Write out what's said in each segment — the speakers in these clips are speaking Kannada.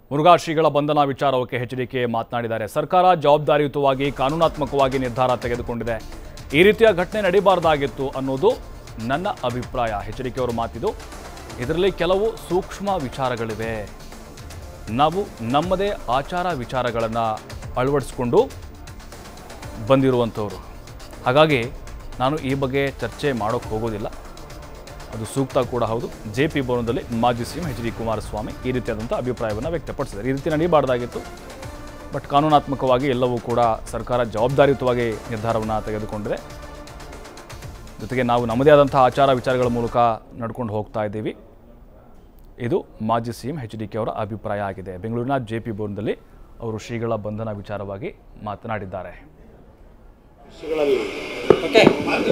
ಮುರುಘಾ ಶ್ರೀಗಳ ಬಂಧನ ವಿಚಾರಕ್ಕೆ ಎಚ್ ಡಿ ಕೆ ಮಾತನಾಡಿದ್ದಾರೆ ಸರ್ಕಾರ ಜವಾಬ್ದಾರಿಯುತವಾಗಿ ಕಾನೂನಾತ್ಮಕವಾಗಿ ನಿರ್ಧಾರ ತೆಗೆದುಕೊಂಡಿದೆ ಈ ರೀತಿಯ ಘಟನೆ ನಡೀಬಾರ್ದಾಗಿತ್ತು ಅನ್ನೋದು ನನ್ನ ಅಭಿಪ್ರಾಯ ಎಚ್ ಡಿ ಕೆ ಅವರು ಮಾತಿದು ಇದರಲ್ಲಿ ಕೆಲವು ಸೂಕ್ಷ್ಮ ವಿಚಾರಗಳಿವೆ ನಾವು ನಮ್ಮದೇ ಆಚಾರ ವಿಚಾರಗಳನ್ನು ಅಳವಡಿಸ್ಕೊಂಡು ಬಂದಿರುವಂಥವ್ರು ಹಾಗಾಗಿ ನಾನು ಈ ಬಗ್ಗೆ ಚರ್ಚೆ ಮಾಡೋಕ್ಕೆ ಹೋಗೋದಿಲ್ಲ ಅದು ಸೂಕ್ತ ಕೂಡ ಹೌದು ಜೆ ಪಿ ಭವನದಲ್ಲಿ ಮಾಜಿ ಸಿಎಂ ಎಚ್ ಡಿ ಕುಮಾರಸ್ವಾಮಿ ಈ ರೀತಿಯಾದಂಥ ಅಭಿಪ್ರಾಯವನ್ನು ವ್ಯಕ್ತಪಡಿಸಿದ್ದಾರೆ ಈ ರೀತಿ ನಡೀಬಾರ್ದಾಗಿತ್ತು ಬಟ್ ಕಾನೂನಾತ್ಮಕವಾಗಿ ಎಲ್ಲವೂ ಕೂಡ ಸರ್ಕಾರ ಜವಾಬ್ದಾರಿಯುತವಾಗಿ ನಿರ್ಧಾರವನ್ನು ತೆಗೆದುಕೊಂಡಿದೆ ಜೊತೆಗೆ ನಾವು ನಮ್ಮದೇ ಆದಂಥ ಆಚಾರ ವಿಚಾರಗಳ ಮೂಲಕ ನಡ್ಕೊಂಡು ಹೋಗ್ತಾ ಇದ್ದೀವಿ ಇದು ಮಾಜಿ ಸಿಎಂ ಎಚ್ ಡಿ ಕೆ ಅವರ ಅಭಿಪ್ರಾಯ ಆಗಿದೆ ಬೆಂಗಳೂರಿನ ಜೆ ಪಿ ಭವನದಲ್ಲಿ ಅವರು ಶ್ರೀಗಳ ಬಂಧನ ವಿಚಾರವಾಗಿ ಮಾತನಾಡಿದ್ದಾರೆ ವಿಷಯಗಳಲ್ಲಿ ಓಕೆ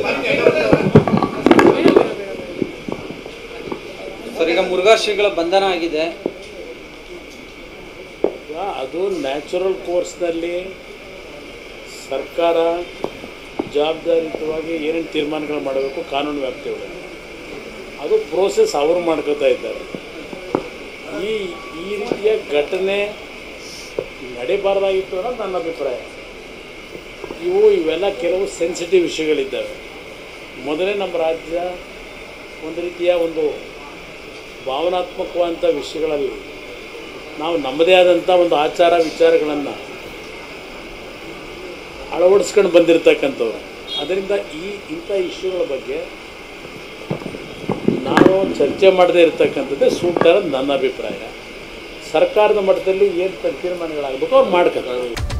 ಸರ್ ಈಗ ಮುರುಘಾ ಶ್ರೀಗಳ ಬಂಧನ ಆಗಿದೆ ಈಗ ಅದು ನ್ಯಾಚುರಲ್ ಕೋರ್ಸ್ನಲ್ಲಿ ಸರ್ಕಾರ ಜವಾಬ್ದಾರಿಯುತವಾಗಿ ಏನೇನು ತೀರ್ಮಾನಗಳು ಮಾಡಬೇಕು ಕಾನೂನು ವ್ಯಾಪ್ತಿ ಒಳಗೆ ಅದು ಪ್ರೋಸೆಸ್ ಅವರು ಮಾಡ್ಕೋತಾ ಇದ್ದಾರೆ ಈ ಈ ರೀತಿಯ ಘಟನೆ ನಡೀಬಾರ್ದಾಗಿತ್ತು ಅನ್ನೋದು ನನ್ನ ಅಭಿಪ್ರಾಯ ಇವು ಇವೆಲ್ಲ ಕೆಲವು ಸೆನ್ಸಿಟಿವ್ ವಿಷಯಗಳಿದ್ದಾವೆ ಮೊದಲೇ ನಮ್ಮ ರಾಜ್ಯ ಒಂದು ರೀತಿಯ ಒಂದು ಭಾವನಾತ್ಮಕವಾದಂಥ ವಿಷಯಗಳಲ್ಲಿ ನಾವು ನಮ್ಮದೇ ಆದಂಥ ಒಂದು ಆಚಾರ ವಿಚಾರಗಳನ್ನು ಅಳವಡಿಸ್ಕೊಂಡು ಬಂದಿರತಕ್ಕಂಥವ್ರು ಅದರಿಂದ ಈ ಇಂಥ ಇಶ್ಯೂಗಳ ಬಗ್ಗೆ ನಾವು ಚರ್ಚೆ ಮಾಡದೇ ಇರತಕ್ಕಂಥದ್ದೇ ಸೂಕ್ತ ಅನ್ನೋದು ನನ್ನ ಅಭಿಪ್ರಾಯ ಸರ್ಕಾರದ ಮಟ್ಟದಲ್ಲಿ ಏನು ತೀರ್ಮಾನಗಳಾಗಬೇಕು ಅವ್ರು ಮಾಡ್ತಾರೆ